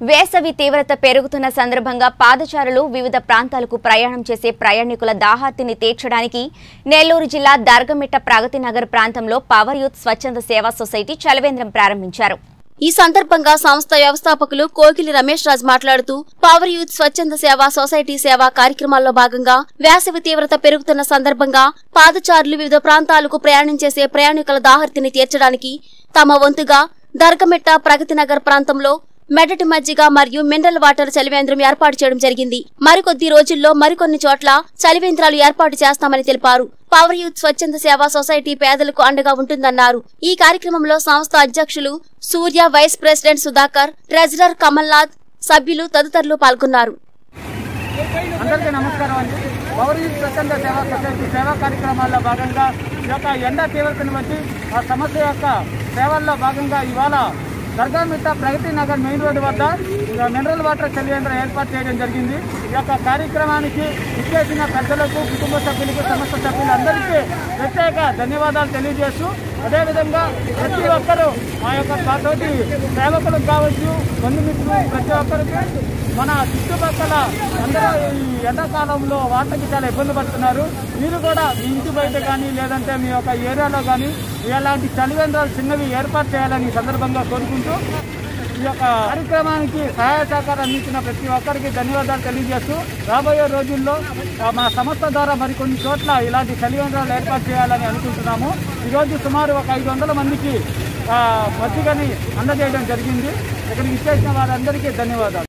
వేసవి తీవ్రత పెరుగుతున్న సందర్భంగా పాదచారులు వివిధ ప్రాంతాలకు ప్రయాణం చేసే ప్రయాణికుల దాహార్తిని తీర్చడానికి నెల్లూరు జిల్లా దర్గమిట్ట ప్రగతి నగర్ ప్రాంతంలో పవర్ యూత్ స్వచ్ఛంద సేవా సొసైటీ చలవేంద్రం ప్రారంభించారు ఈ సందర్భంగా సంస్థ వ్యవస్థాపకులు కోకిలి రమేష్ రాజ్ మాట్లాడుతూ పవర్ యూత్ స్వచ్ఛంద సేవ సొసైటీ సేవా కార్యక్రమాల్లో భాగంగా వేసవి తీవ్రత పెరుగుతున్న సందర్భంగా పాదచారులు వివిధ ప్రాంతాలకు ప్రయాణం చేసే ప్రయాణికుల దాహర్తిని తీర్చడానికి తమ వంతుగా దర్గమిట్ట ప్రగతి నగర్ ప్రాంతంలో మెదటి మజ్జిగ మరియు మినరల్ వాటర్ చలివేంద్రం ఏర్పాటు చేయడం జరిగింది మరికొద్ది రోజుల్లో మరికొన్ని చోట్ల చలివేంద్రాలు ఏర్పాటు చేస్తామని తెలిపారు పవర్ యూత్ స్వచ్ఛంద సేవా సొసైటీ పేదలకు అండగా ఉంటుందన్నారు ఈ కార్యక్రమంలో సంస్థ అధ్యక్షులు Surya vice president Sudhakar treasurer Kamalnath సభ్యులు తదితరులు పాల్గొన్నారు అందరికీ నమస్కారం అండి పవర్ యూత్ స్వచ్ఛంద సేవా సొసైటీ సేవా కార్యక్రమాల్లో భాగంగా ఈ యొక్క ఎండ తీవ్రతను బట్టి ఆ సమస్య యొక్క సేవల్లో భాగంగా ఇవాళ దర్గామిట్ట ప్రగతి నగర్ మెయిన్ రోడ్డు వద్ద ఇక మినరల్ వాటర్ చలివేంద్రం ఏర్పాటు చేయడం జరిగింది ఈ యొక్క కార్యక్రమానికి ఇచ్చేసిన పెద్దలకు కుటుంబ సభ్యులకు సంస్థ సభ్యులందరికీ ప్రత్యేక ధన్యవాదాలు తెలియజేస్తూ అదేవిధంగా ప్రతి ఒక్కరూ ఆ యొక్క తోటి సేవకులకు కావచ్చు బంధుమిత్రులు ప్రతి ఒక్కరికి మన చుట్టుపక్కల అందరూ ఈ ఎండాకాలంలో వాటర్కి చాలా ఇబ్బంది పడుతున్నారు మీరు కూడా మీ ఇంటి బయట కానీ లేదంటే మీ యొక్క ఏరియాలో కానీ ఇలాంటి చలివేంద్రాలు చిన్నవి ఏర్పాటు చేయాలని ఈ సందర్భంగా కోరుకుంటూ ఈ యొక్క కార్యక్రమానికి సహాయ సహకారం అందించిన ప్రతి ఒక్కరికి ధన్యవాదాలు తెలియజేస్తూ రాబోయే రోజుల్లో ఆ, మా సంస్థ ద్వారా మరికొన్ని చోట్ల ఇలాంటి చలివేంద్రాలు ఏర్పాటు చేయాలని అనుకుంటున్నాము ఈరోజు సుమారు ఒక ఐదు వందల మందికి ఆ, మజ్జిగని అందజేయడం జరిగింది ఇక్కడికి ఇచ్చేసిన వారందరికీ ధన్యవాదాలు